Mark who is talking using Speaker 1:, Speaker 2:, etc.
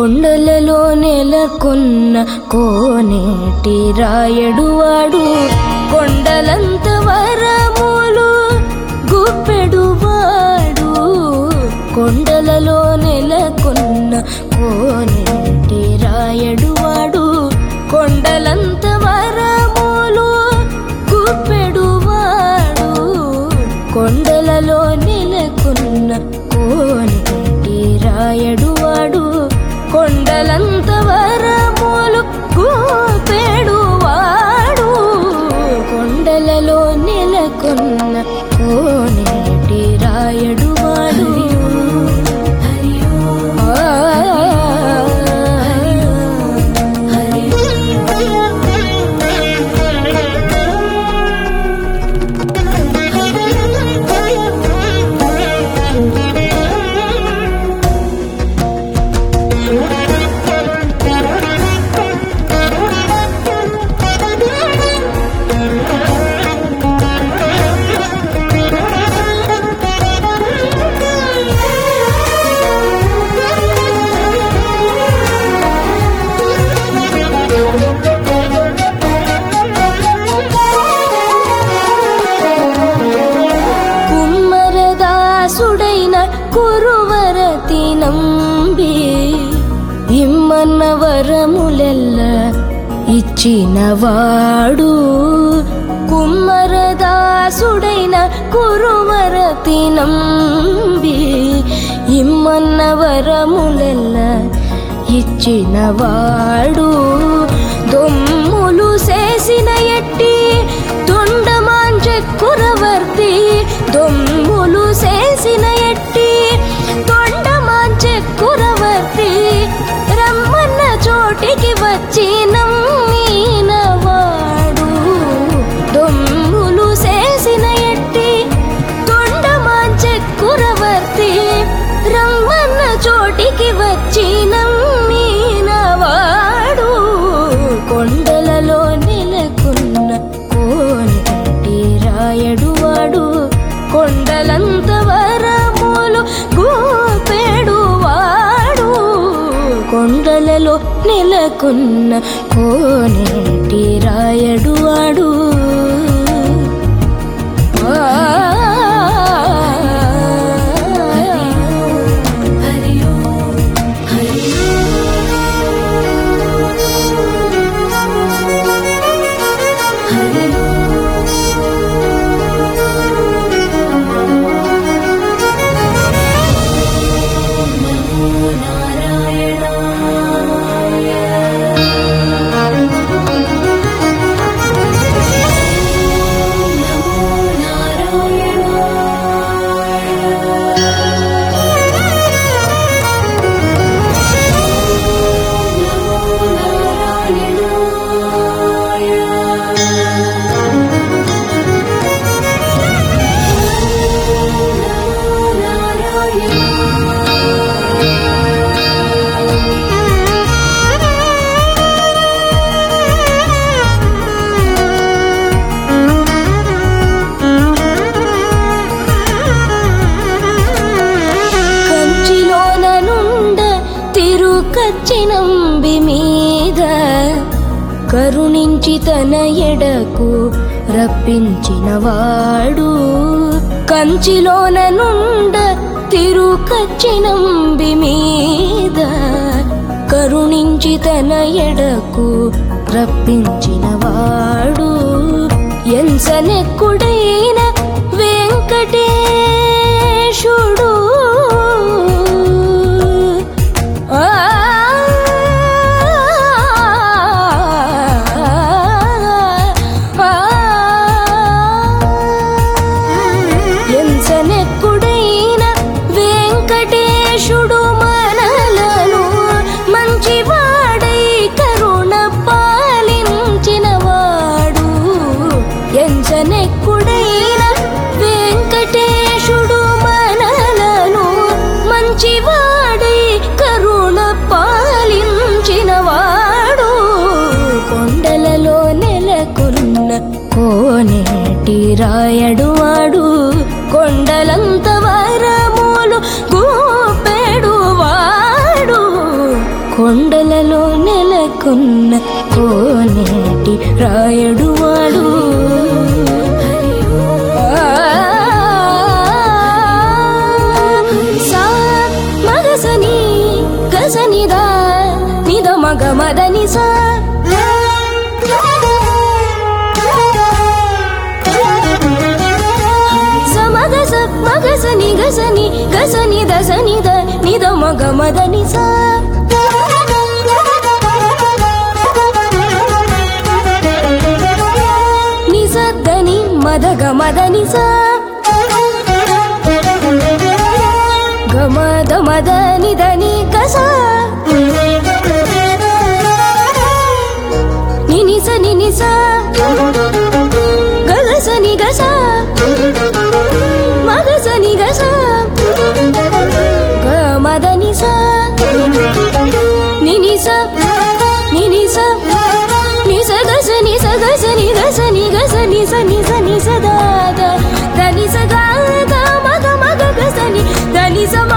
Speaker 1: కొండలలో నెలకొన్న కోనేటి రాయడువాడు కొండలంత వరములు గుప్పెడువాడు కొండలలో నెలకొన్న కోనేటి రాయడువాడు కొండలంత వరములు గుప్పెడువాడు కొండలలో నెలకొన్న కోనేటి రాయడువాడు కొండలంత వరములు గోపెడువాడు కొండలలో నెలకొన్న కోనేటి రాయడువాడు ఆ, కుమ్మరదాసుడైన కురువరతి నంబి ఇమ్మన్న వరములెల్ల ఇచ్చినవాడు కుమ్మరదాసుడైన కురువరతి నంబి ఇమ్మన్న వరములెల్ల ఇచ్చినవాడు దొమ్ములు చేసిన ఎట్టి తొండమాంచెక్కురవర్తి దొమ్ములు చేసిన ఎట్టి తొండమాంచెక్కురవర్తి రమ్మన్న చోటికి వచ్చి నమ్మినవాడు దొమ్ములు చేసిన ఎట్టి తొండమాంచెక్కురవర్తి రమ్మన్న చోటికి వచ్చి నమ్మినవాడు కొండలలో నెలకొన్న కోనేటి రాయడువాడు కొండలంత వరములు గోపెడువాడు కొండలలో నెలకొన్న కోనేటి రాయడువాడు ఆ కంచిలోన నుండ తిరుకచ్చినంబి మీద కరుణించి తన ఎడకు రప్పించినవాడు కంచిలోన నుండ తిరుకచ్చినంబి మీద కరుణించి తన ఎడకు రప్పించినవాడు ఎంసనెక్కుడైన వెంకటేశుడు ఆ ఎంచనెక్కుడైన వెంకటేశుడు మనలను మంచివాడై కరుణ పాలించినవాడు ఎంచనెక్కుడైన వెంకటేశుడు మనలను మంచివాడై కరుణ పాలించినవాడు కొండలలో నెలకొన్న కోనేటి రాయడువాడు కొండలంత వరములు గోపెడువాడు నెలకున్న కోనేటి రాయడు వాడు సా మగసని గసనిద నిద మగ మదని సా సమగస మగసని గసని గసని దసని ద నిద మగ మదని సా నిసద్దని మదగ మదని సా గమద మదని దని కస నినిస నినిస గగస నిగస మగస నిగస గమద నిస నినిస నినిస నిస గస నిస గస నిగస నిగస నిస నిస నిస దాద దని స గా గ మగ మగ గస ని దని స మ